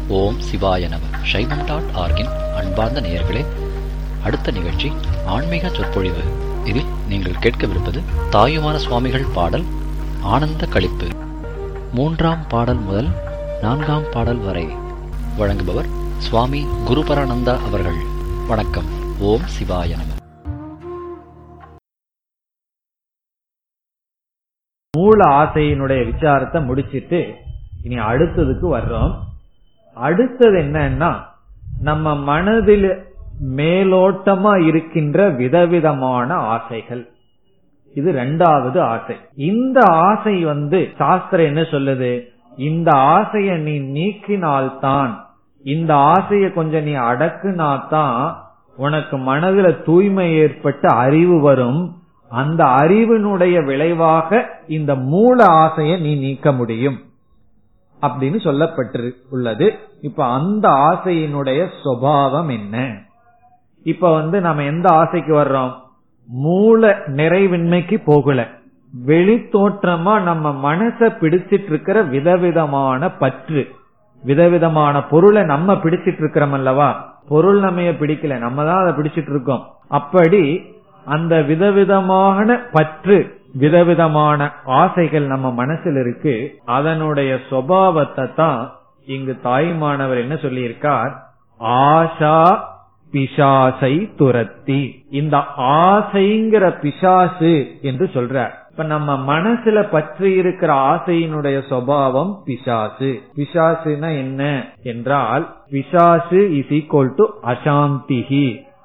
ஓம் சிவாய நம சைவம் டாட் ஆர்கின் அன்பார்ந்த நேயர்களே அடுத்த நிகழ்ச்சி ஆன்மீக சொற்பொழிவு இதில் நீங்கள் கேட்கவிருப்பது தாயுமான சுவாமிகள் பாடல் ஆனந்த களிப்பு மூன்றாம் பாடல் முதல் நான்காம் பாடல் வரை வழங்குபவர் சுவாமி குருபரானந்தா அவர்கள் வணக்கம் ஓம் சிவாய நம மூல ஆசையினுடைய விசாரத்தை முடிச்சிட்டு இனி அடுத்ததுக்கு வர்றோம் அடுத்தது என்னன்னா நம்ம மனதில் மேலோட்டமா இருக்கின்ற விதவிதமான ஆசைகள் இது ரெண்டாவது ஆசை இந்த ஆசை வந்து சாஸ்திரம் என்ன சொல்லுது இந்த ஆசைய நீ நீக்கினால்தான் இந்த ஆசைய கொஞ்சம் நீ அடக்குனாதான் உனக்கு மனதுல தூய்மை ஏற்பட்டு அறிவு வரும் அந்த அறிவினுடைய விளைவாக இந்த மூல ஆசையை நீ நீக்க முடியும் அப்படின்னு சொல்லப்பட்டு உள்ளது இப்ப அந்த ஆசையினுடைய சுவாவம் என்ன இப்ப வந்து நம்ம எந்த ஆசைக்கு வர்றோம் மூல நிறைவின்மைக்கு போகல வெளி தோற்றமா நம்ம மனச பிடிச்சிட்டு இருக்கிற விதவிதமான பற்று விதவிதமான பொருளை நம்ம பிடிச்சிட்டு இருக்கிறோம் அல்லவா பொருள் நம்ம பிடிக்கல நம்ம தான் அதை பிடிச்சிட்டு இருக்கோம் அப்படி அந்த விதவிதமான பற்று விதவிதமான ஆசைகள் நம்ம மனசில் இருக்கு அதனுடைய சுவாவத்தை தான் இங்கு தாய்மானவர் என்ன சொல்லியிருக்கார் ஆஷா பிசாசை துரத்தி இந்த ஆசைங்கிற பிசாசு என்று சொல்றார் இப்ப நம்ம மனசுல பற்றி இருக்கிற ஆசையினுடைய சுவாவம் பிசாசு பிசாசுனா என்ன என்றால் பிசாசு இஸ் ஈக்வல் டு அசாந்திகி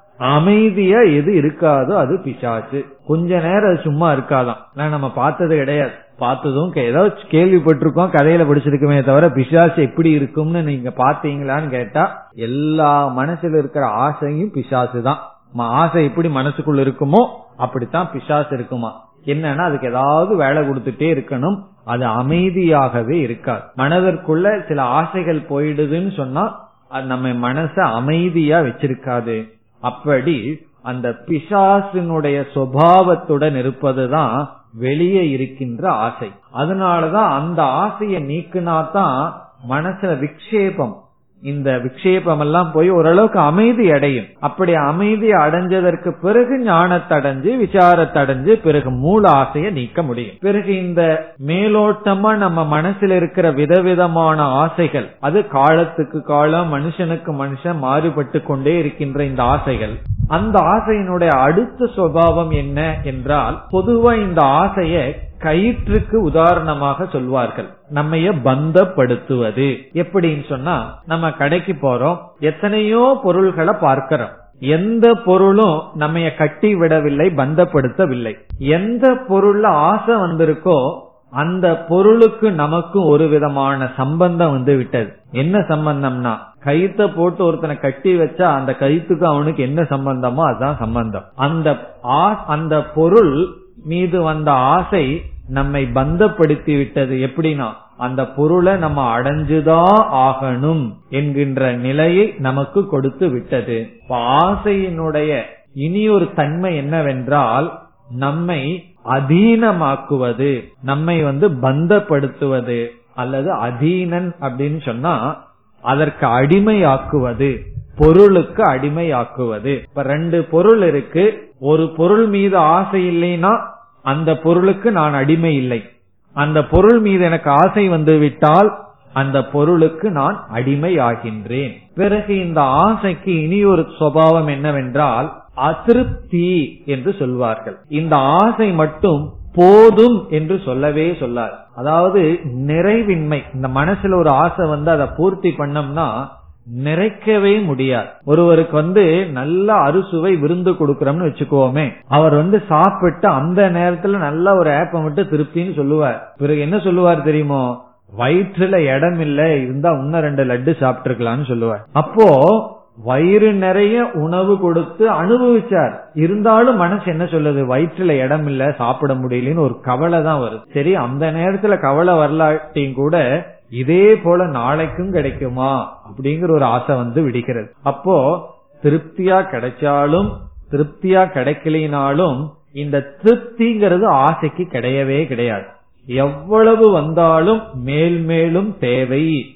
அமைதியா எது இருக்காதோ அது பிசாசு கொஞ்ச நேரம் அது சும்மா இருக்காதாம் நம்ம பார்த்தது கிடையாது பார்த்ததும் ஏதோ கேள்விப்பட்டிருக்கோம் கதையில படிச்சிருக்கமே தவிர பிசாசு எப்படி இருக்கும்னு நீங்க பாத்தீங்களான்னு கேட்டா எல்லா மனசுல இருக்கிற ஆசையும் பிசாசு தான் ஆசை எப்படி மனசுக்குள்ள இருக்குமோ அப்படித்தான் பிசாசு இருக்குமா என்னன்னா அதுக்கு ஏதாவது வேலை கொடுத்துட்டே இருக்கணும் அது அமைதியாகவே இருக்காது மனதிற்குள்ள சில ஆசைகள் போயிடுதுன்னு சொன்னா அது நம்ம மனச அமைதியா வச்சிருக்காது அப்படி அந்த பிசாசினுடைய சுவாவத்துடன் இருப்பதுதான் வெளியே இருக்கின்ற ஆசை அதனாலதான் அந்த ஆசையை நீக்கினாதான் மனசுல விக்ஷேபம் இந்த விக்ஷேபம் எல்லாம் போய் ஓரளவுக்கு அமைதி அடையும் அப்படி அமைதி அடைஞ்சதற்கு பிறகு ஞானத்தடைஞ்சு விசாரத்தடைஞ்சு பிறகு மூல ஆசையை நீக்க முடியும் பிறகு இந்த மேலோட்டமா நம்ம மனசுல இருக்கிற விதவிதமான ஆசைகள் அது காலத்துக்கு காலம் மனுஷனுக்கு மனுஷன் மாறுபட்டு கொண்டே இருக்கின்ற இந்த ஆசைகள் அந்த ஆசையினுடைய அடுத்த சுவாவம் என்ன என்றால் பொதுவா இந்த ஆசைய கயிற்றுக்கு உதாரணமாக சொல்வார்கள் நம்மைய பந்தப்படுத்துவது எப்படின்னு சொன்னா நம்ம கடைக்கு போறோம் எத்தனையோ பொருள்களை பார்க்கிறோம் எந்த பொருளும் நம்ம கட்டி விடவில்லை பந்தப்படுத்தவில்லை எந்த பொருள்ல ஆசை வந்திருக்கோ அந்த பொருளுக்கு நமக்கு ஒரு விதமான சம்பந்தம் வந்து விட்டது என்ன சம்பந்தம்னா கயித்த போட்டு ஒருத்தனை கட்டி வச்சா அந்த கயித்துக்கு அவனுக்கு என்ன சம்பந்தமோ அதுதான் சம்பந்தம் அந்த அந்த பொருள் மீது வந்த ஆசை நம்மை பந்தப்படுத்தி விட்டது எப்படின்னா அந்த பொருளை நம்ம அடைஞ்சுதான் ஆகணும் என்கின்ற நிலையை நமக்கு கொடுத்து விட்டது ஆசையினுடைய இனி ஒரு தன்மை என்னவென்றால் நம்மை அதீனமாக்குவது நம்மை வந்து பந்தப்படுத்துவது அல்லது அதீனன் அப்படின்னு சொன்னா அதற்கு அடிமையாக்குவது பொருளுக்கு அடிமையாக்குவது இப்ப ரெண்டு பொருள் இருக்கு ஒரு பொருள் மீது ஆசை இல்லைன்னா அந்த பொருளுக்கு நான் அடிமை இல்லை அந்த பொருள் மீது எனக்கு ஆசை வந்து விட்டால் அந்த பொருளுக்கு நான் அடிமை ஆகின்றேன் பிறகு இந்த ஆசைக்கு இனி ஒரு சுவாவம் என்னவென்றால் அதிருப்தி என்று சொல்வார்கள் இந்த ஆசை மட்டும் போதும் என்று சொல்லவே சொல்லார் அதாவது நிறைவின்மை இந்த மனசுல ஒரு ஆசை வந்து அதை பூர்த்தி பண்ணோம்னா நிறைக்கவே முடியாது ஒருவருக்கு வந்து நல்ல அறுசுவை விருந்து கொடுக்கறோம்னு வச்சுக்கோமே அவர் வந்து சாப்பிட்டு அந்த நேரத்துல நல்ல ஒரு ஆப்பை மட்டும் திருப்தின்னு சொல்லுவார் பிறகு என்ன சொல்லுவார் தெரியுமோ வயிற்றுல இடம் இல்ல இருந்தா இன்னும் ரெண்டு லட்டு சாப்பிட்டு சொல்லுவார் அப்போ வயிறு நிறைய உணவு கொடுத்து அனுபவிச்சார் இருந்தாலும் மனசு என்ன சொல்லுது வயிற்றுல இடம் இல்ல சாப்பிட முடியலன்னு ஒரு கவலை தான் வருது சரி அந்த நேரத்துல கவலை வரலாட்டியும் கூட இதே போல நாளைக்கும் கிடைக்குமா அப்படிங்கிற ஒரு ஆசை வந்து விடுகிறது அப்போ திருப்தியா கிடைச்சாலும் திருப்தியா கிடைக்கலினாலும் இந்த திருப்திங்கிறது ஆசைக்கு கிடையவே கிடையாது எவ்வளவு வந்தாலும் மேல் மேலும் தேவை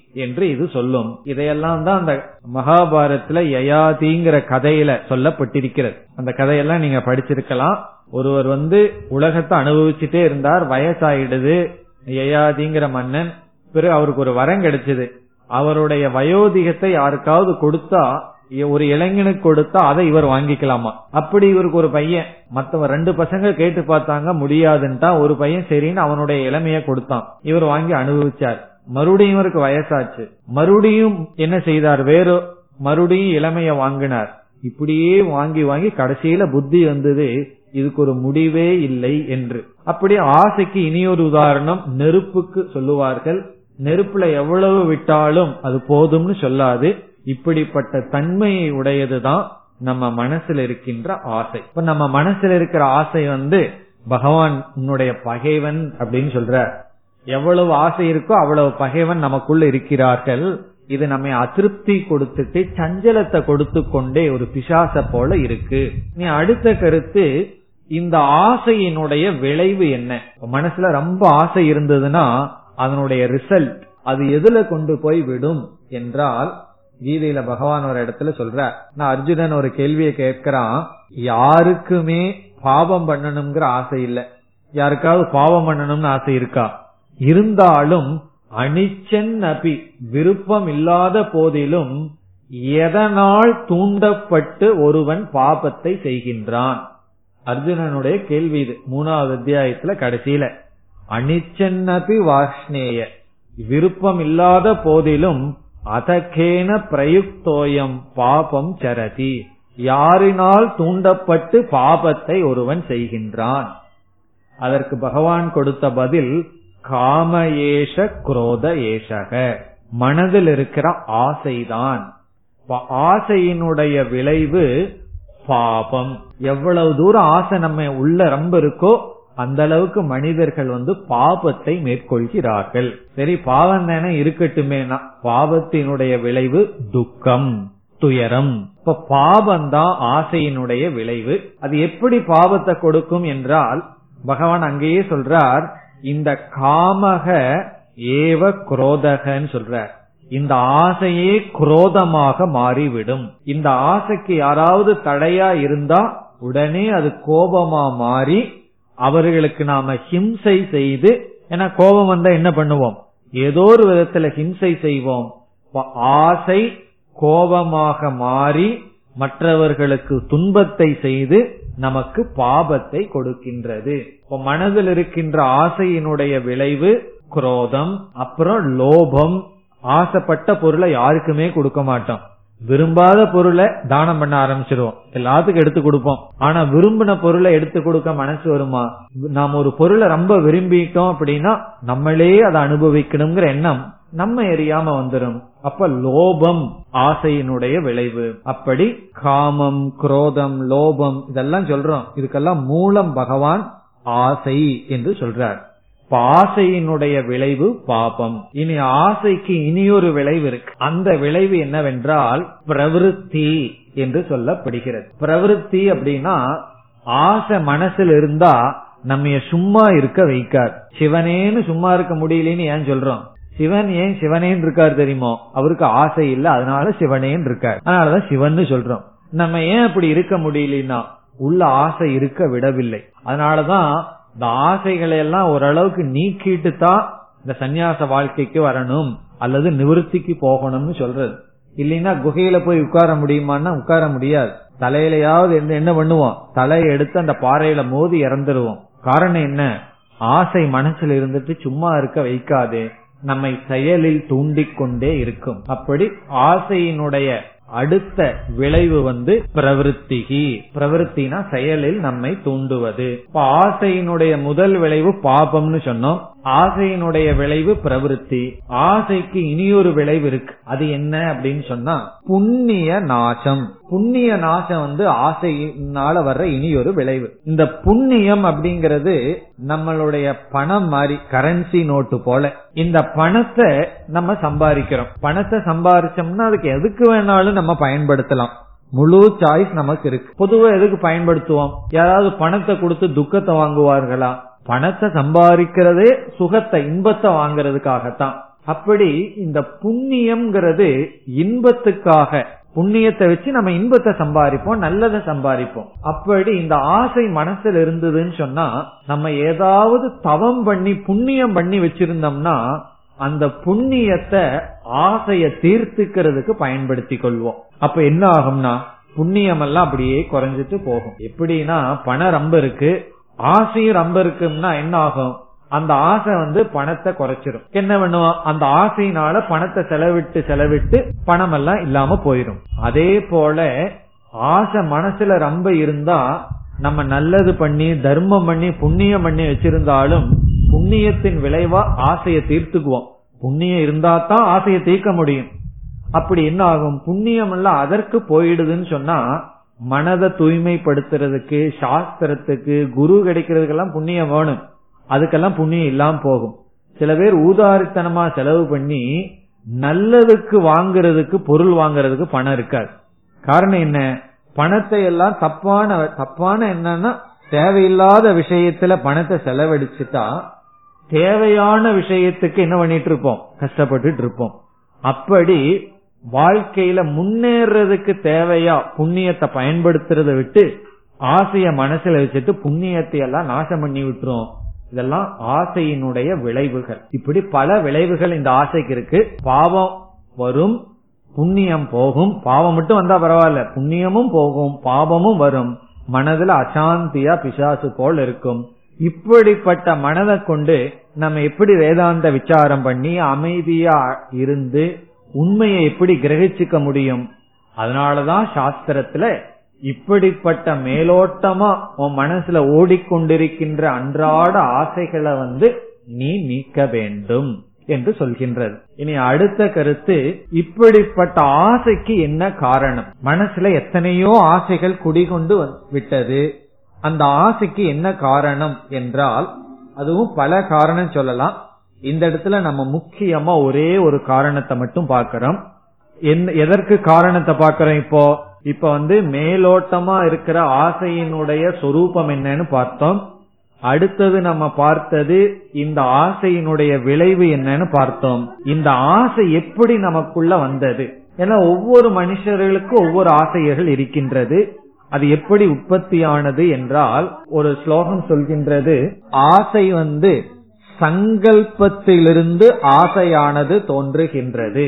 என்று இது சொல்லும் இதையெல்லாம் தான் அந்த மகாபாரதத்துல யயாதிங்கிற கதையில சொல்லப்பட்டிருக்கிறது அந்த கதையெல்லாம் நீங்க படிச்சிருக்கலாம் ஒருவர் வந்து உலகத்தை அனுபவிச்சுட்டே இருந்தார் வயசாயிடுது யயாதிங்கிற மன்னன் பிறகு அவருக்கு ஒரு வரம் கிடைச்சது அவருடைய வயோதிகத்தை யாருக்காவது கொடுத்தா ஒரு இளைஞனுக்கு கொடுத்தா அதை இவர் வாங்கிக்கலாமா அப்படி இவருக்கு ஒரு பையன் மத்தவன் ரெண்டு பசங்க கேட்டு பார்த்தாங்க முடியாதுன்ட்டா ஒரு பையன் சரின்னு அவனுடைய இளமைய கொடுத்தான் இவர் வாங்கி அனுபவிச்சார் மறுபடியும் இவருக்கு வயசாச்சு மறுபடியும் என்ன செய்தார் வேறு மறுபடியும் இளமைய வாங்கினார் இப்படியே வாங்கி வாங்கி கடைசியில புத்தி வந்தது இதுக்கு ஒரு முடிவே இல்லை என்று அப்படி ஆசைக்கு இனியொரு உதாரணம் நெருப்புக்கு சொல்லுவார்கள் நெருப்புல எவ்வளவு விட்டாலும் அது போதும்னு சொல்லாது இப்படிப்பட்ட தன்மையை உடையதுதான் நம்ம மனசுல இருக்கின்ற ஆசை இப்ப நம்ம மனசுல இருக்கிற ஆசை வந்து பகவான் உன்னுடைய பகைவன் அப்படின்னு சொல்ற எவ்வளவு ஆசை இருக்கோ அவ்வளவு பகைவன் நமக்குள்ள இருக்கிறார்கள் இது நம்ம அதிருப்தி கொடுத்துட்டு சஞ்சலத்தை கொடுத்து கொண்டே ஒரு பிசாச போல இருக்கு நீ அடுத்த கருத்து இந்த ஆசையினுடைய விளைவு என்ன மனசுல ரொம்ப ஆசை இருந்ததுன்னா அதனுடைய ரிசல்ட் அது எதுல கொண்டு போய் விடும் என்றால் கீதையில பகவான் ஒரு இடத்துல சொல்ற நான் அர்ஜுனன் ஒரு கேள்வியை கேட்கிறான் யாருக்குமே பாவம் பண்ணணுங்கிற ஆசை இல்ல யாருக்காவது பாவம் பண்ணணும்னு ஆசை இருக்கா இருந்தாலும் அனிச்சன் அபி விருப்பம் இல்லாத போதிலும் எதனால் தூண்டப்பட்டு ஒருவன் பாபத்தை செய்கின்றான் அர்ஜுனனுடைய கேள்வி இது மூணாவது அத்தியாயத்துல கடைசியில அனிச்சன்னபி வாஷ்ணேய விருப்பம் இல்லாத போதிலும் அதகேன பிரயுக்தோயம் பாபம் சரதி யாரினால் தூண்டப்பட்டு பாபத்தை ஒருவன் செய்கின்றான் அதற்கு பகவான் கொடுத்த பதில் காம ஏஷ குரோத ஏஷக மனதில் இருக்கிற ஆசைதான் ஆசையினுடைய விளைவு பாபம் எவ்வளவு தூரம் ஆசை நம்ம உள்ள ரொம்ப இருக்கோ அந்த அளவுக்கு மனிதர்கள் வந்து பாபத்தை மேற்கொள்கிறார்கள் சரி பாவம் தானே இருக்கட்டுமேனா பாவத்தினுடைய விளைவு துக்கம் துயரம் இப்ப பாபம் தான் ஆசையினுடைய விளைவு அது எப்படி பாவத்தை கொடுக்கும் என்றால் பகவான் அங்கேயே சொல்றார் இந்த காமக ஏவ குரோதகன்னு சொல்றார் இந்த ஆசையே குரோதமாக மாறிவிடும் இந்த ஆசைக்கு யாராவது தடையா இருந்தா உடனே அது கோபமா மாறி அவர்களுக்கு நாம ஹிம்சை செய்து ஏன்னா கோபம் வந்தா என்ன பண்ணுவோம் ஏதோ ஒரு விதத்துல ஹிம்சை செய்வோம் ஆசை கோபமாக மாறி மற்றவர்களுக்கு துன்பத்தை செய்து நமக்கு பாபத்தை கொடுக்கின்றது இப்ப மனதில் இருக்கின்ற ஆசையினுடைய விளைவு குரோதம் அப்புறம் லோபம் ஆசைப்பட்ட பொருளை யாருக்குமே கொடுக்க மாட்டோம் விரும்பாத பொருளை தானம் பண்ண ஆரம்பிச்சிருவோம் எல்லாத்துக்கும் எடுத்து கொடுப்போம் ஆனா விரும்பின பொருளை எடுத்து கொடுக்க மனசு வருமா நாம் ஒரு பொருளை ரொம்ப விரும்பிட்டோம் அப்படின்னா நம்மளே அதை அனுபவிக்கணுங்கிற எண்ணம் நம்ம எரியாம வந்துடும் அப்ப லோபம் ஆசையினுடைய விளைவு அப்படி காமம் குரோதம் லோபம் இதெல்லாம் சொல்றோம் இதுக்கெல்லாம் மூலம் பகவான் ஆசை என்று சொல்றார் ஆசையினுடைய விளைவு பாபம் இனி ஆசைக்கு இனியொரு விளைவு இருக்கு அந்த விளைவு என்னவென்றால் பிரவருத்தி என்று சொல்லப்படுகிறது பிரவருத்தி அப்படின்னா ஆசை மனசுல இருந்தா நம்ம சும்மா இருக்க வைக்கார் சிவனேன்னு சும்மா இருக்க முடியலன்னு ஏன் சொல்றோம் சிவன் ஏன் சிவனேன்னு இருக்காரு தெரியுமோ அவருக்கு ஆசை இல்ல அதனால சிவனேன்னு இருக்கார் அதனாலதான் சிவன் சொல்றோம் நம்ம ஏன் அப்படி இருக்க முடியலன்னா உள்ள ஆசை இருக்க விடவில்லை அதனாலதான் இந்த ஆசைகளை எல்லாம் ஓரளவுக்கு நீக்கிட்டு தான் இந்த சன்னியாச வாழ்க்கைக்கு வரணும் அல்லது நிவர்த்திக்கு போகணும்னு சொல்றது இல்லைன்னா குகையில போய் உட்கார முடியுமான்னா உட்கார முடியாது தலையிலையாவது என்ன பண்ணுவோம் தலையை எடுத்து அந்த பாறையில மோதி இறந்துருவோம் காரணம் என்ன ஆசை மனசுல இருந்துட்டு சும்மா இருக்க வைக்காது நம்மை செயலில் தூண்டிக்கொண்டே இருக்கும் அப்படி ஆசையினுடைய அடுத்த விளைவு வந்து பிரவருத்திகி பிரவருத்தினா செயலில் நம்மை தூண்டுவது இப்ப ஆசையினுடைய முதல் விளைவு பாபம்னு சொன்னோம் ஆசையினுடைய விளைவு பிரவருத்தி ஆசைக்கு இனியொரு விளைவு இருக்கு அது என்ன அப்படின்னு சொன்னா புண்ணிய நாசம் புண்ணிய நாசம் வந்து ஆசையினால வர்ற இனியொரு விளைவு இந்த புண்ணியம் அப்படிங்கிறது நம்மளுடைய பணம் மாதிரி கரன்சி நோட்டு போல இந்த பணத்தை நம்ம சம்பாதிக்கிறோம் பணத்தை சம்பாதிச்சோம்னா அதுக்கு எதுக்கு வேணாலும் நம்ம பயன்படுத்தலாம் முழு சாய்ஸ் நமக்கு இருக்கு பொதுவா எதுக்கு பயன்படுத்துவோம் யாராவது பணத்தை கொடுத்து துக்கத்தை வாங்குவார்களா பணத்தை சம்பாதிக்கிறதே சுகத்தை இன்பத்தை வாங்குறதுக்காகத்தான் அப்படி இந்த புண்ணியம்ங்கிறது இன்பத்துக்காக புண்ணியத்தை வச்சு நம்ம இன்பத்தை சம்பாதிப்போம் நல்லதை சம்பாதிப்போம் அப்படி இந்த ஆசை மனசுல இருந்ததுன்னு சொன்னா நம்ம ஏதாவது தவம் பண்ணி புண்ணியம் பண்ணி வச்சிருந்தோம்னா அந்த புண்ணியத்தை ஆசைய தீர்த்துக்கிறதுக்கு பயன்படுத்தி கொள்வோம் அப்ப என்ன ஆகும்னா புண்ணியம் எல்லாம் அப்படியே குறைஞ்சிட்டு போகும் எப்படின்னா பணம் ரொம்ப இருக்கு ஆசையும் ரொம்ப இருக்குன்னா என்ன ஆகும் அந்த ஆசை வந்து பணத்தை குறைச்சிரும் என்ன பண்ணுவோம் அந்த ஆசையினால பணத்தை செலவிட்டு செலவிட்டு பணம் எல்லாம் இல்லாம போயிரும் அதே போல ஆசை மனசுல ரொம்ப இருந்தா நம்ம நல்லது பண்ணி தர்மம் பண்ணி புண்ணியம் பண்ணி வச்சிருந்தாலும் புண்ணியத்தின் விளைவா ஆசையை தீர்த்துக்குவோம் புண்ணியம் இருந்தா தான் ஆசையை தீர்க்க முடியும் அப்படி என்ன ஆகும் புண்ணியம் எல்லாம் அதற்கு போயிடுதுன்னு சொன்னா மனதை தூய்மைப்படுத்துறதுக்கு சாஸ்திரத்துக்கு குரு கிடைக்கிறதுக்கெல்லாம் புண்ணியம் வேணும் அதுக்கெல்லாம் புண்ணியம் இல்லாம போகும் சில பேர் ஊதாரித்தனமா செலவு பண்ணி நல்லதுக்கு வாங்குறதுக்கு பொருள் வாங்குறதுக்கு பணம் இருக்காது காரணம் என்ன பணத்தை எல்லாம் தப்பான தப்பான என்னன்னா தேவையில்லாத விஷயத்துல பணத்தை செலவழிச்சுட்டா தேவையான விஷயத்துக்கு என்ன பண்ணிட்டு இருப்போம் கஷ்டப்பட்டுட்டு இருப்போம் அப்படி வாழ்க்கையில முன்னேறதுக்கு தேவையா புண்ணியத்தை பயன்படுத்துறத விட்டு ஆசைய மனசுல வச்சுட்டு புண்ணியத்தை எல்லாம் நாசம் பண்ணி விட்டுரும் இதெல்லாம் ஆசையினுடைய விளைவுகள் இப்படி பல விளைவுகள் இந்த ஆசைக்கு இருக்கு பாவம் வரும் புண்ணியம் போகும் பாவம் மட்டும் வந்தா பரவாயில்ல புண்ணியமும் போகும் பாவமும் வரும் மனதுல அசாந்தியா பிசாசு போல் இருக்கும் இப்படிப்பட்ட மனதை கொண்டு நம்ம எப்படி வேதாந்த விசாரம் பண்ணி அமைதியா இருந்து உண்மையை எப்படி கிரகிச்சுக்க முடியும் அதனாலதான் சாஸ்திரத்துல இப்படிப்பட்ட மேலோட்டமா உன் மனசுல ஓடிக்கொண்டிருக்கின்ற அன்றாட ஆசைகளை வந்து நீ நீக்க வேண்டும் என்று சொல்கின்றது இனி அடுத்த கருத்து இப்படிப்பட்ட ஆசைக்கு என்ன காரணம் மனசுல எத்தனையோ ஆசைகள் குடிகொண்டு விட்டது அந்த ஆசைக்கு என்ன காரணம் என்றால் அதுவும் பல காரணம் சொல்லலாம் இந்த இடத்துல நம்ம முக்கியமா ஒரே ஒரு காரணத்தை மட்டும் பார்க்கிறோம் எதற்கு காரணத்தை பார்க்கிறோம் இப்போ இப்ப வந்து மேலோட்டமா இருக்கிற ஆசையினுடைய சொரூபம் என்னன்னு பார்த்தோம் அடுத்தது நம்ம பார்த்தது இந்த ஆசையினுடைய விளைவு என்னன்னு பார்த்தோம் இந்த ஆசை எப்படி நமக்குள்ள வந்தது ஏன்னா ஒவ்வொரு மனுஷர்களுக்கும் ஒவ்வொரு ஆசைகள் இருக்கின்றது அது எப்படி உற்பத்தியானது என்றால் ஒரு ஸ்லோகம் சொல்கின்றது ஆசை வந்து சங்கல்பத்திலிருந்து ஆசையானது தோன்றுகின்றது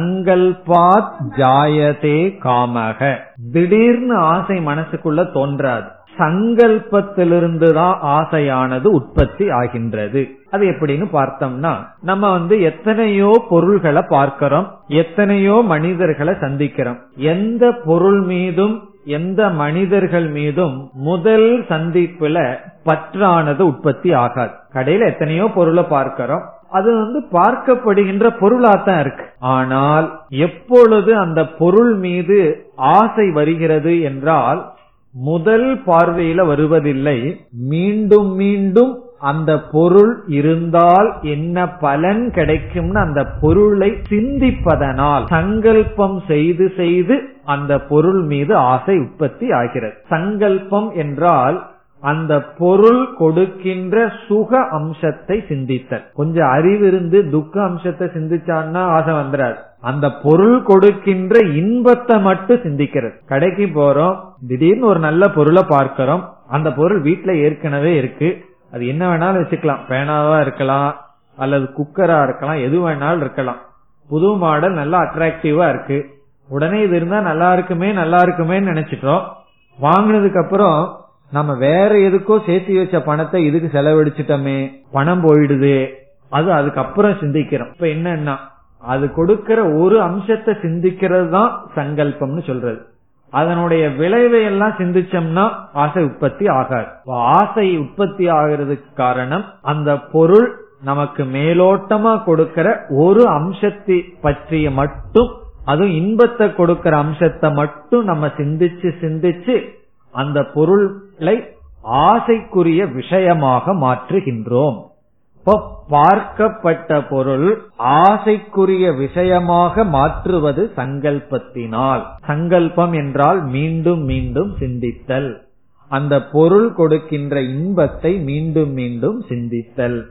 சங்கல்பாத் ஜாயதே காமக திடீர்னு ஆசை மனசுக்குள்ள தோன்றாது சங்கல்பத்திலிருந்து தான் ஆசையானது உற்பத்தி ஆகின்றது அது எப்படின்னு பார்த்தோம்னா நம்ம வந்து எத்தனையோ பொருள்களை பார்க்கிறோம் எத்தனையோ மனிதர்களை சந்திக்கிறோம் எந்த பொருள் மீதும் எந்த மனிதர்கள் மீதும் முதல் சந்திப்புல பற்றானது உற்பத்தி ஆகாது கடையில எத்தனையோ பொருளை பார்க்கிறோம் அது வந்து பார்க்கப்படுகின்ற பொருளாத்தான் இருக்கு ஆனால் எப்பொழுது அந்த பொருள் மீது ஆசை வருகிறது என்றால் முதல் பார்வையில வருவதில்லை மீண்டும் மீண்டும் அந்த பொருள் இருந்தால் என்ன பலன் கிடைக்கும்னு அந்த பொருளை சிந்திப்பதனால் சங்கல்பம் செய்து செய்து அந்த பொருள் மீது ஆசை உற்பத்தி ஆகிறது சங்கல்பம் என்றால் அந்த பொருள் கொடுக்கின்ற சுக அம்சத்தை சிந்தித்தல் கொஞ்சம் அறிவு இருந்து துக்க அம்சத்தை சிந்திச்சான்னா ஆசை வந்துடாது அந்த பொருள் கொடுக்கின்ற இன்பத்தை மட்டும் சிந்திக்கிறது கடைக்கு போறோம் திடீர்னு ஒரு நல்ல பொருளை பார்க்கிறோம் அந்த பொருள் வீட்டுல ஏற்கனவே இருக்கு அது என்ன வேணாலும் வச்சுக்கலாம் பேனாவா இருக்கலாம் அல்லது குக்கரா இருக்கலாம் எது வேணாலும் இருக்கலாம் புது மாடல் நல்லா அட்ராக்டிவா இருக்கு உடனே இது இருந்தா நல்லா இருக்குமே நல்லா இருக்குமே நினைச்சிட்டோம் வாங்கினதுக்கு அப்புறம் நம்ம வேற எதுக்கோ சேர்த்து வச்ச பணத்தை இதுக்கு செலவழிச்சிட்டோமே பணம் போயிடுது அது அதுக்கப்புறம் சிந்திக்கிறோம் இப்ப என்னன்னா அது கொடுக்கிற ஒரு அம்சத்தை சிந்திக்கிறது தான் சங்கல்பம்னு சொல்றது அதனுடைய விளைவை எல்லாம் சிந்திச்சோம்னா ஆசை உற்பத்தி ஆகாது ஆசை உற்பத்தி ஆகிறதுக்கு காரணம் அந்த பொருள் நமக்கு மேலோட்டமா கொடுக்கிற ஒரு அம்சத்தை பற்றிய மட்டும் அதுவும் இன்பத்தை கொடுக்கிற அம்சத்தை மட்டும் நம்ம சிந்திச்சு சிந்திச்சு அந்த பொருளை ஆசைக்குரிய விஷயமாக மாற்றுகின்றோம் இப்போ பார்க்கப்பட்ட பொருள் ஆசைக்குரிய விஷயமாக மாற்றுவது சங்கல்பத்தினால் சங்கல்பம் என்றால் மீண்டும் மீண்டும் சிந்தித்தல் அந்த பொருள் கொடுக்கின்ற இன்பத்தை மீண்டும் மீண்டும் சிந்தித்தல்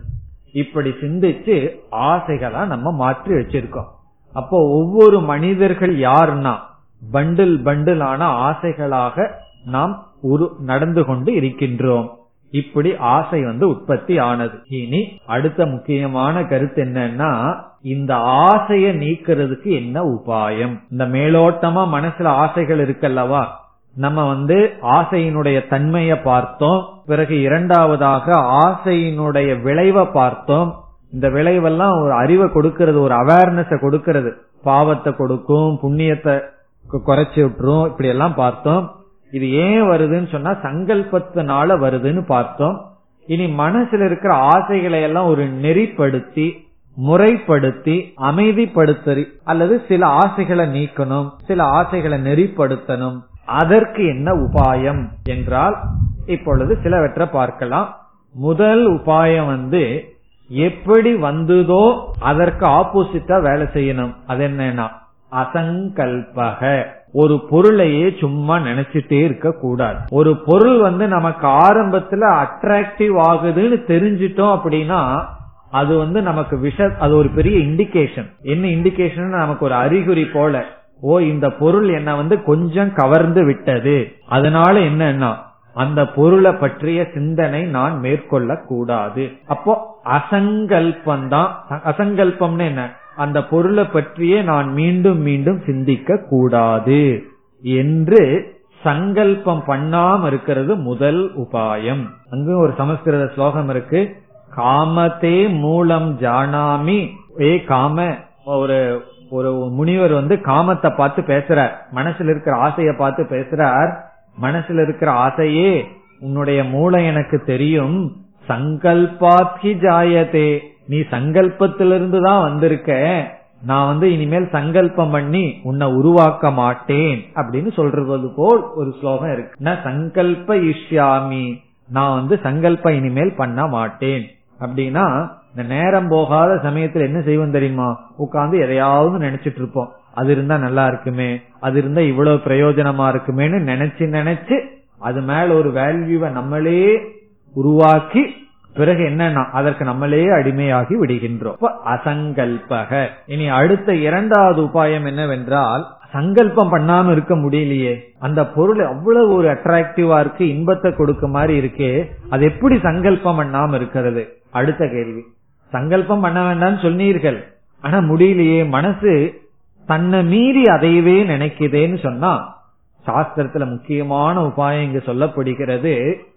இப்படி சிந்திச்சு ஆசைகளா நம்ம மாற்றி வச்சிருக்கோம் அப்போ ஒவ்வொரு மனிதர்கள் யாருன்னா பண்டில் பண்டிலான ஆசைகளாக நாம் உரு நடந்து கொண்டு இருக்கின்றோம் இப்படி ஆசை வந்து உற்பத்தி ஆனது இனி அடுத்த முக்கியமான கருத்து என்னன்னா இந்த ஆசைய நீக்கிறதுக்கு என்ன உபாயம் இந்த மேலோட்டமா மனசுல ஆசைகள் இருக்கல்லவா நம்ம வந்து ஆசையினுடைய தன்மையை பார்த்தோம் பிறகு இரண்டாவதாக ஆசையினுடைய விளைவை பார்த்தோம் இந்த விளைவெல்லாம் ஒரு அறிவை கொடுக்கிறது ஒரு அவேர்னஸ கொடுக்கிறது பாவத்தை கொடுக்கும் புண்ணியத்தை குறைச்சி விட்டுரும் இப்படி எல்லாம் பார்த்தோம் இது ஏன் வருதுன்னு சொன்னா சங்கல்பத்தினால வருதுன்னு பார்த்தோம் இனி மனசுல இருக்கிற ஆசைகளை எல்லாம் ஒரு நெறிப்படுத்தி முறைப்படுத்தி அமைதிப்படுத்த அல்லது சில ஆசைகளை நீக்கணும் சில ஆசைகளை நெறிப்படுத்தணும் அதற்கு என்ன உபாயம் என்றால் இப்பொழுது சிலவற்றை பார்க்கலாம் முதல் உபாயம் வந்து எப்படி வந்ததோ அதற்கு ஆப்போசிட்டா வேலை செய்யணும் அது என்னன்னா அசங்கல்பக ஒரு பொருளையே சும்மா நினைச்சிட்டே இருக்க கூடாது ஒரு பொருள் வந்து நமக்கு ஆரம்பத்துல அட்ராக்டிவ் ஆகுதுன்னு தெரிஞ்சிட்டோம் அப்படின்னா அது வந்து நமக்கு விஷ அது ஒரு பெரிய இண்டிகேஷன் என்ன இண்டிகேஷன் நமக்கு ஒரு அறிகுறி போல ஓ இந்த பொருள் என்ன வந்து கொஞ்சம் கவர்ந்து விட்டது அதனால என்னன்னா அந்த பொருளை பற்றிய சிந்தனை நான் மேற்கொள்ள கூடாது அப்போ அசங்கல்பம் தான் அசங்கல்பம்னு என்ன அந்த பொருளை பற்றியே நான் மீண்டும் மீண்டும் சிந்திக்க கூடாது என்று சங்கல்பம் பண்ணாம இருக்கிறது முதல் உபாயம் அங்கு ஒரு சமஸ்கிருத ஸ்லோகம் இருக்கு காமத்தே மூலம் ஜானாமி ஏ காம ஒரு ஒரு முனிவர் வந்து காமத்தை பார்த்து பேசுறார் மனசுல இருக்கிற ஆசைய பார்த்து பேசுறார் மனசுல இருக்கிற ஆசையே உன்னுடைய மூளை எனக்கு தெரியும் சங்கல்பாத்தி ஜாயதே நீ சங்கல்பத்திலிருந்து தான் வந்திருக்க நான் வந்து இனிமேல் சங்கல்பம் பண்ணி உன்னை உருவாக்க மாட்டேன் அப்படின்னு சொல்றது போல் ஒரு ஸ்லோகம் இருக்கு நான் சங்கல்ப இஷ்யாமி நான் வந்து சங்கல்பம் இனிமேல் பண்ண மாட்டேன் அப்படின்னா இந்த நேரம் போகாத சமயத்துல என்ன செய்வோம் தெரியுமா உட்கார்ந்து எதையாவது நினைச்சிட்டு இருப்போம் அது இருந்தா நல்லா இருக்குமே அது இருந்தா இவ்வளவு பிரயோஜனமா இருக்குமேன்னு நினைச்சு நினைச்சு அது மேல ஒரு வேல்யூவை நம்மளே உருவாக்கி பிறகு என்னன்னா அதற்கு நம்மளே அடிமையாகி விடுகின்றோம் அசங்கல்பக இனி அடுத்த இரண்டாவது உபாயம் என்னவென்றால் சங்கல்பம் பண்ணாம இருக்க முடியலையே அந்த பொருள் அவ்வளவு ஒரு அட்ராக்டிவா இருக்கு இன்பத்தை கொடுக்க மாதிரி இருக்கே அது எப்படி சங்கல்பம் பண்ணாம இருக்கிறது அடுத்த கேள்வி சங்கல்பம் பண்ண வேண்டாம்னு சொன்னீர்கள் ஆனா முடியலையே மனசு தன்னை மீறி அதையவே நினைக்குதேன்னு சொன்னா சாஸ்திரத்துல முக்கியமான உபாயம் இங்கு சொல்லப்படுகிறது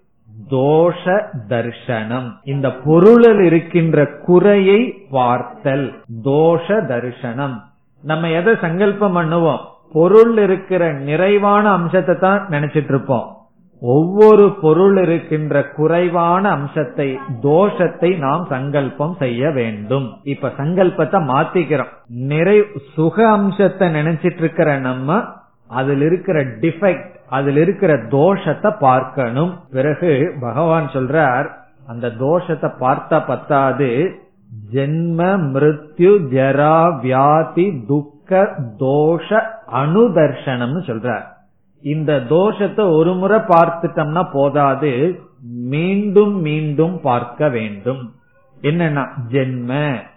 தோஷ தர்சனம் இந்த பொருளில் இருக்கின்ற குறையை பார்த்தல் தோஷ தர்சனம் நம்ம எதை சங்கல்பம் பண்ணுவோம் பொருள் இருக்கிற நிறைவான அம்சத்தை தான் நினைச்சிட்டு இருப்போம் ஒவ்வொரு பொருள் இருக்கின்ற குறைவான அம்சத்தை தோஷத்தை நாம் சங்கல்பம் செய்ய வேண்டும் இப்ப சங்கல்பத்தை மாத்திக்கிறோம் நிறை சுக அம்சத்தை நினைச்சிட்டு இருக்கிற நம்ம அதில் இருக்கிற டிஃபெக்ட் அதில் இருக்கிற தோஷத்தை பார்க்கணும் பிறகு பகவான் சொல்றார் அந்த தோஷத்தை பார்த்தா பத்தாது ஜென்ம மிருத்யு ஜரா வியாதி துக்க தோஷ அனுதர்ஷனம்னு சொல்றார் இந்த தோஷத்தை ஒரு முறை பார்த்துட்டோம்னா போதாது மீண்டும் மீண்டும் பார்க்க வேண்டும் என்னன்னா ஜென்ம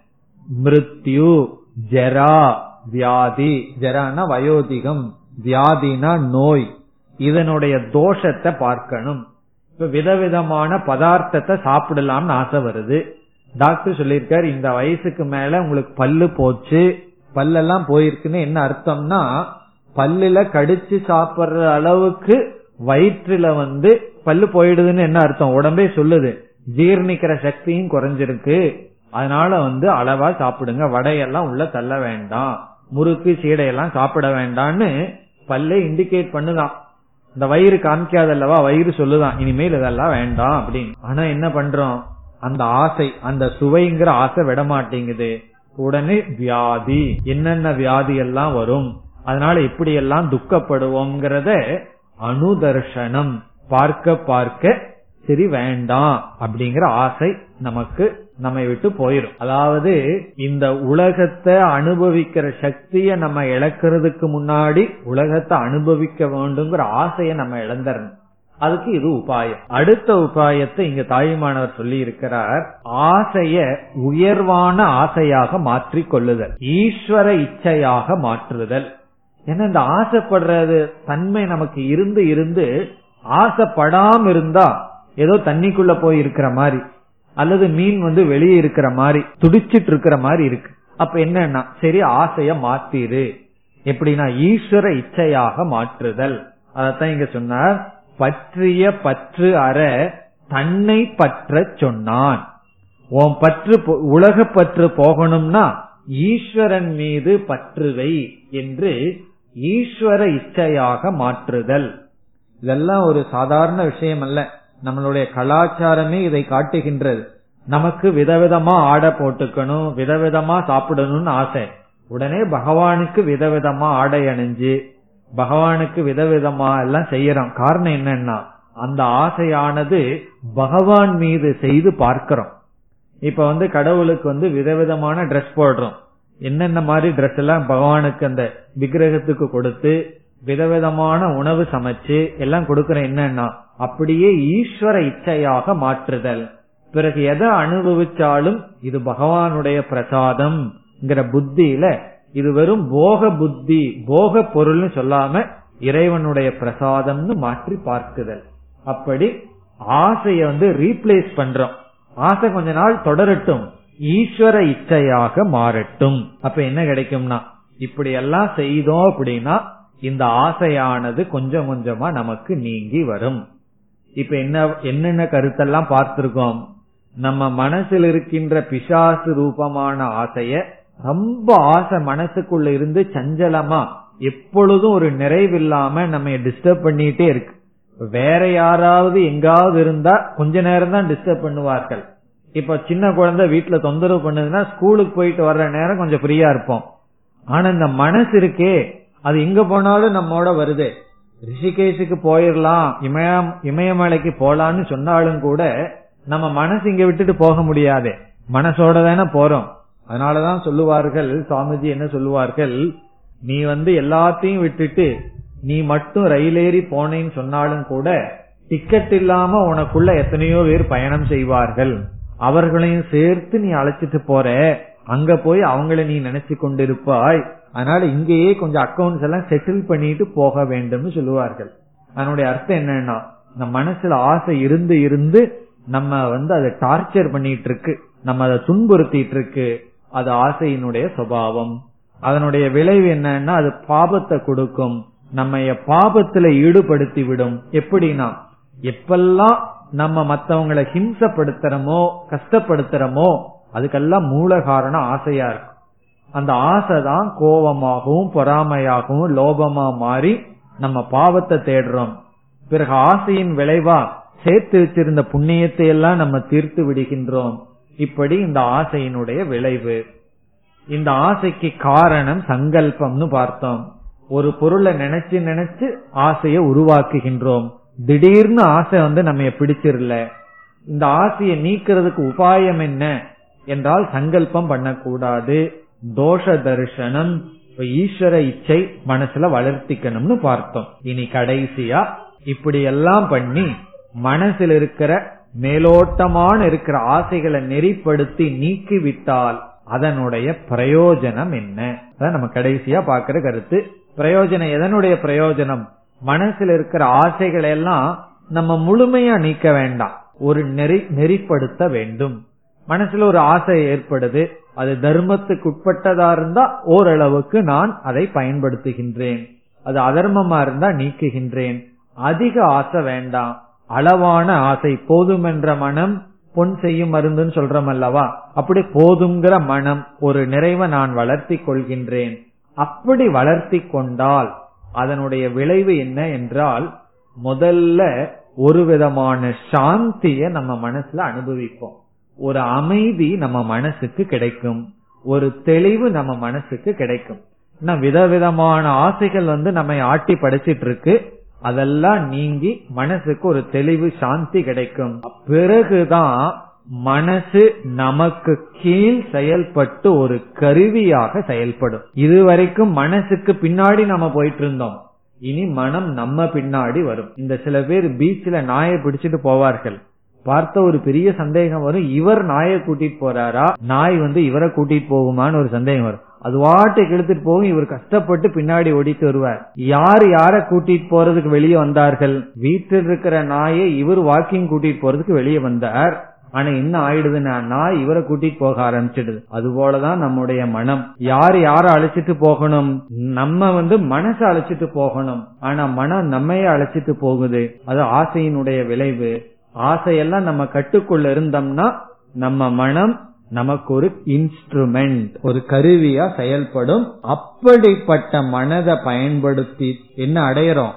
மிருத்யு ஜரா வியாதி ஜரானா வயோதிகம் வியாதினா நோய் இதனுடைய தோஷத்தை பார்க்கணும் இப்ப விதவிதமான பதார்த்தத்தை சாப்பிடலாம்னு ஆசை வருது டாக்டர் சொல்லியிருக்காரு இந்த வயசுக்கு மேல உங்களுக்கு பல்லு போச்சு பல்லெல்லாம் போயிருக்குன்னு என்ன அர்த்தம்னா பல்லுல கடிச்சு சாப்பிடுற அளவுக்கு வயிற்றுல வந்து பல்லு போயிடுதுன்னு என்ன அர்த்தம் உடம்பே சொல்லுது ஜீர்ணிக்கிற சக்தியும் குறைஞ்சிருக்கு அதனால வந்து அளவா சாப்பிடுங்க வடையெல்லாம் உள்ள தள்ள வேண்டாம் முறுக்கு சீடையெல்லாம் சாப்பிட வேண்டாம்னு பல்லே இண்டிகேட் பண்ணுதான் இந்த வயிறு காமிக்காதல்லவா வயிறு சொல்லுதான் இனிமேல் இதெல்லாம் வேண்டாம் அப்படின்னு ஆனா என்ன பண்றோம் அந்த ஆசை அந்த சுவைங்கிற ஆசை விட மாட்டேங்குது உடனே வியாதி என்னென்ன வியாதி எல்லாம் வரும் அதனால இப்படி எல்லாம் துக்கப்படுவோங்கிறத அனுதர்ஷனம் பார்க்க பார்க்க சரி வேண்டாம் அப்படிங்கிற ஆசை நமக்கு நம்மை விட்டு போயிடும் அதாவது இந்த உலகத்தை அனுபவிக்கிற சக்திய நம்ம இழக்கிறதுக்கு முன்னாடி உலகத்தை அனுபவிக்க வேண்டுங்கிற ஆசையை நம்ம இழந்துடணும் அதுக்கு இது உபாயம் அடுத்த உபாயத்தை இங்க தாயுமானவர் சொல்லி இருக்கிறார் ஆசைய உயர்வான ஆசையாக மாற்றிக் கொள்ளுதல் ஈஸ்வர இச்சையாக மாற்றுதல் ஏன்னா இந்த ஆசைப்படுறது தன்மை நமக்கு இருந்து இருந்து ஆசைப்படாம இருந்தா ஏதோ தண்ணிக்குள்ள போய் இருக்கிற மாதிரி அல்லது மீன் வந்து வெளியே இருக்கிற மாதிரி துடிச்சிட்டு இருக்கிற மாதிரி இருக்கு அப்ப என்னன்னா சரி ஆசைய மாத்திரு எப்படின்னா ஈஸ்வர இச்சையாக மாற்றுதல் அதத்தான் இங்க சொன்னார் பற்றிய பற்று அற தன்னை பற்ற சொன்னான் உன் பற்று உலக பற்று போகணும்னா ஈஸ்வரன் மீது பற்றுவை என்று ஈஸ்வர இச்சையாக மாற்றுதல் இதெல்லாம் ஒரு சாதாரண விஷயம் அல்ல நம்மளுடைய கலாச்சாரமே இதை காட்டுகின்றது நமக்கு விதவிதமா ஆடை போட்டுக்கணும் விதவிதமா சாப்பிடணும்னு ஆசை உடனே பகவானுக்கு விதவிதமா ஆடை அணிஞ்சு பகவானுக்கு விதவிதமா எல்லாம் செய்யறோம் காரணம் என்னன்னா அந்த ஆசையானது பகவான் மீது செய்து பார்க்கிறோம் இப்ப வந்து கடவுளுக்கு வந்து விதவிதமான ட்ரெஸ் போடுறோம் என்னென்ன மாதிரி ட்ரெஸ் எல்லாம் பகவானுக்கு அந்த விக்கிரகத்துக்கு கொடுத்து விதவிதமான உணவு சமைச்சு எல்லாம் கொடுக்கற என்னன்னா அப்படியே ஈஸ்வர இச்சையாக மாற்றுதல் பிறகு எதை அனுபவிச்சாலும் இது பகவானுடைய பிரசாதம் புத்தியில இது வெறும் போக புத்தி போக பொருள்னு சொல்லாம இறைவனுடைய பிரசாதம்னு மாற்றி பார்க்குதல் அப்படி ஆசைய வந்து ரீப்ளேஸ் பண்றோம் ஆசை கொஞ்ச நாள் தொடரட்டும் ஈஸ்வர இச்சையாக மாறட்டும் அப்ப என்ன கிடைக்கும்னா இப்படி எல்லாம் செய்தோம் அப்படின்னா இந்த ஆசையானது கொஞ்சம் கொஞ்சமா நமக்கு நீங்கி வரும் இப்ப என்ன என்னென்ன கருத்தெல்லாம் பார்த்திருக்கோம் நம்ம மனசில் இருக்கின்ற பிசாசு ரூபமான ஆசைய ரொம்ப ஆசை மனசுக்குள்ள இருந்து சஞ்சலமா எப்பொழுதும் ஒரு நிறைவில்லாம நம்ம டிஸ்டர்ப் பண்ணிட்டே இருக்கு வேற யாராவது எங்காவது இருந்தா கொஞ்ச நேரம் தான் டிஸ்டர்ப் பண்ணுவார்கள் இப்ப சின்ன குழந்தை வீட்டுல தொந்தரவு பண்ணுதுன்னா ஸ்கூலுக்கு போயிட்டு வர்ற நேரம் கொஞ்சம் ஃப்ரீயா இருப்போம் ஆனா இந்த மனசு இருக்கே அது எங்க போனாலும் நம்மோட வருது ரிஷிகேஷுக்கு போயிடலாம் இமயம் இமயமலைக்கு போலான்னு சொன்னாலும் கூட நம்ம மனசு இங்க விட்டுட்டு போக முடியாது மனசோட தானே போறோம் அதனாலதான் சொல்லுவார்கள் சுவாமிஜி என்ன சொல்லுவார்கள் நீ வந்து எல்லாத்தையும் விட்டுட்டு நீ மட்டும் ரயில் ஏறி போனேன்னு சொன்னாலும் கூட டிக்கெட் இல்லாம உனக்குள்ள எத்தனையோ பேர் பயணம் செய்வார்கள் அவர்களையும் சேர்த்து நீ அழைச்சிட்டு போற அங்க போய் அவங்கள நீ நினைச்சு கொண்டிருப்பாய் அதனால இங்கேயே கொஞ்சம் அக்கௌண்ட்ஸ் எல்லாம் செட்டில் பண்ணிட்டு போக வேண்டும்னு சொல்லுவார்கள் அதனுடைய அர்த்தம் என்னன்னா நம்ம மனசுல ஆசை இருந்து இருந்து நம்ம வந்து அதை டார்ச்சர் பண்ணிட்டு இருக்கு நம்ம அதை துன்புறுத்திட்டு இருக்கு அது ஆசையினுடைய சுபாவம் அதனுடைய விளைவு என்னன்னா அது பாபத்தை கொடுக்கும் நம்ம பாபத்துல ஈடுபடுத்தி விடும் எப்படின்னா எப்பெல்லாம் நம்ம மத்தவங்களை ஹிம்சப்படுத்துறோமோ கஷ்டப்படுத்துறோமோ அதுக்கெல்லாம் மூல காரணம் ஆசையா இருக்கும் அந்த ஆசை தான் கோபமாகவும் பொறாமையாகவும் லோபமா மாறி நம்ம பாவத்தை தேடுறோம் பிறகு ஆசையின் விளைவா சேர்த்து வச்சிருந்த புண்ணியத்தை எல்லாம் நம்ம தீர்த்து விடுகின்றோம் இப்படி இந்த ஆசையினுடைய விளைவு இந்த ஆசைக்கு காரணம் சங்கல்பம்னு பார்த்தோம் ஒரு பொருளை நினைச்சு நினைச்சு ஆசையை உருவாக்குகின்றோம் திடீர்னு ஆசை வந்து நம்ம பிடிச்சிடல இந்த ஆசையை நீக்கிறதுக்கு உபாயம் என்ன என்றால் சங்கல்பம் பண்ணக்கூடாது தோஷ தரிசனம் ஈஸ்வர இச்சை மனசுல வளர்த்திக்கணும்னு பார்த்தோம் இனி கடைசியா இப்படி எல்லாம் பண்ணி மனசில் இருக்கிற மேலோட்டமான இருக்கிற ஆசைகளை நெறிப்படுத்தி நீக்கிவிட்டால் அதனுடைய பிரயோஜனம் என்ன அதான் நம்ம கடைசியா பாக்குற கருத்து பிரயோஜனம் எதனுடைய பிரயோஜனம் மனசில் இருக்கிற ஆசைகளை எல்லாம் நம்ம முழுமையா நீக்க வேண்டாம் ஒரு நெறி நெறிப்படுத்த வேண்டும் மனசுல ஒரு ஆசை ஏற்படுது அது தர்மத்துக்கு உட்பட்டதா இருந்தா ஓரளவுக்கு நான் அதை பயன்படுத்துகின்றேன் அது அதர்மமா இருந்தா நீக்குகின்றேன் அதிக ஆசை வேண்டாம் அளவான ஆசை போதுமென்ற மனம் பொன் செய்யும் மருந்துன்னு சொல்றோம் அல்லவா அப்படி போதுங்கிற மனம் ஒரு நிறைவை நான் வளர்த்தி கொள்கின்றேன் அப்படி வளர்த்தி கொண்டால் அதனுடைய விளைவு என்ன என்றால் முதல்ல ஒரு விதமான சாந்திய நம்ம மனசுல அனுபவிப்போம் ஒரு அமைதி நம்ம மனசுக்கு கிடைக்கும் ஒரு தெளிவு நம்ம மனசுக்கு கிடைக்கும் விதவிதமான ஆசைகள் வந்து நம்ம ஆட்டி படைச்சிட்டு இருக்கு அதெல்லாம் நீங்கி மனசுக்கு ஒரு தெளிவு சாந்தி கிடைக்கும் பிறகுதான் மனசு நமக்கு கீழ் செயல்பட்டு ஒரு கருவியாக செயல்படும் இதுவரைக்கும் மனசுக்கு பின்னாடி நம்ம போயிட்டு இருந்தோம் இனி மனம் நம்ம பின்னாடி வரும் இந்த சில பேர் பீச்ல நாயை பிடிச்சிட்டு போவார்கள் பார்த்த ஒரு பெரிய சந்தேகம் வரும் இவர் நாயை கூட்டிட்டு போறாரா நாய் வந்து இவரை கூட்டிட்டு போகுமான்னு ஒரு சந்தேகம் வரும் அது வாட்டுக்கு இழுத்துட்டு போகும் இவர் கஷ்டப்பட்டு பின்னாடி ஓடிட்டு வருவார் யார் யார கூட்டிட்டு போறதுக்கு வெளியே வந்தார்கள் வீட்டில் இருக்கிற நாயை இவர் வாக்கிங் கூட்டிட்டு போறதுக்கு வெளியே வந்தார் ஆனா என்ன ஆயிடுதுன்னா நாய் இவரை கூட்டிட்டு போக ஆரம்பிச்சிடுது அது போலதான் நம்முடைய மனம் யார் யார அழைச்சிட்டு போகணும் நம்ம வந்து மனசை அழைச்சிட்டு போகணும் ஆனா மனம் நம்மையே அழைச்சிட்டு போகுது அது ஆசையினுடைய விளைவு ஆசையெல்லாம் நம்ம கட்டுக்குள்ள இருந்தோம்னா நம்ம மனம் நமக்கு ஒரு இன்ஸ்ட்ருமெண்ட் ஒரு கருவியா செயல்படும் அப்படிப்பட்ட மனதை பயன்படுத்தி என்ன அடையிறோம்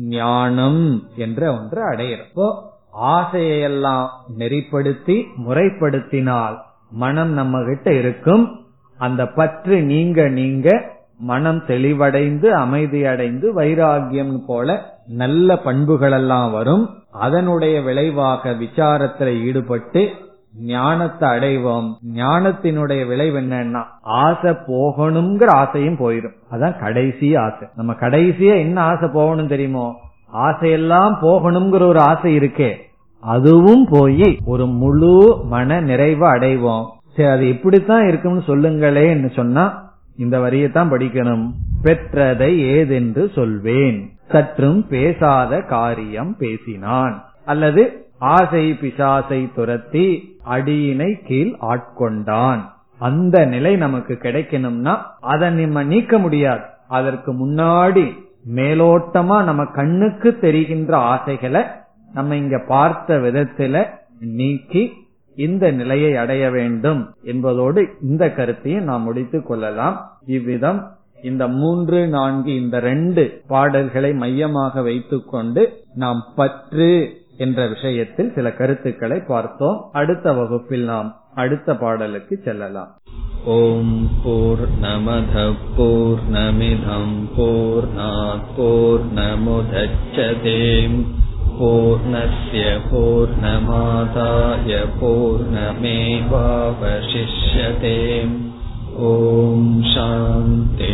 ஞானம் என்ற ஒன்று அடையிறோம் இப்போ ஆசையெல்லாம் நெறிப்படுத்தி முறைப்படுத்தினால் மனம் நம்ம கிட்ட இருக்கும் அந்த பற்று நீங்க நீங்க மனம் தெளிவடைந்து அமைதி அடைந்து வைராகியம் போல நல்ல பண்புகள் எல்லாம் வரும் அதனுடைய விளைவாக விசாரத்துல ஈடுபட்டு ஞானத்தை அடைவோம் ஞானத்தினுடைய விளைவு என்னன்னா ஆசை போகணுங்கிற ஆசையும் போயிடும் அதான் கடைசி ஆசை நம்ம கடைசியா என்ன ஆசை போகணும் தெரியுமோ ஆசையெல்லாம் போகணுங்கிற ஒரு ஆசை இருக்கே அதுவும் போய் ஒரு முழு மன நிறைவை அடைவோம் சரி அது இப்படித்தான் இருக்கும்னு சொல்லுங்களேன்னு சொன்னா இந்த வரியத்தான் படிக்கணும் பெற்றதை ஏதென்று சொல்வேன் சற்றும் பேசாத காரியம் பேசினான் அல்லது ஆசை பிசாசை துரத்தி அடியினை கீழ் ஆட்கொண்டான் அந்த நிலை நமக்கு கிடைக்கணும்னா அதை நம்ம நீக்க முடியாது அதற்கு முன்னாடி மேலோட்டமா நம்ம கண்ணுக்கு தெரிகின்ற ஆசைகளை நம்ம இங்க பார்த்த விதத்துல நீக்கி இந்த நிலையை அடைய வேண்டும் என்பதோடு இந்த கருத்தையும் நாம் முடித்துக் கொள்ளலாம் இவ்விதம் இந்த மூன்று நான்கு இந்த ரெண்டு பாடல்களை மையமாக வைத்துக்கொண்டு நாம் பற்று என்ற விஷயத்தில் சில கருத்துக்களை பார்த்தோம் அடுத்த வகுப்பில் நாம் அடுத்த பாடலுக்கு செல்லலாம் ॐ पूर्णमधः पूर्णमिधम् पूर्णात् पूर्णमुदच्छते पूर्णस्य पूर्णमादाय पूर्णमेवावशिष्यते ॐ शान्ति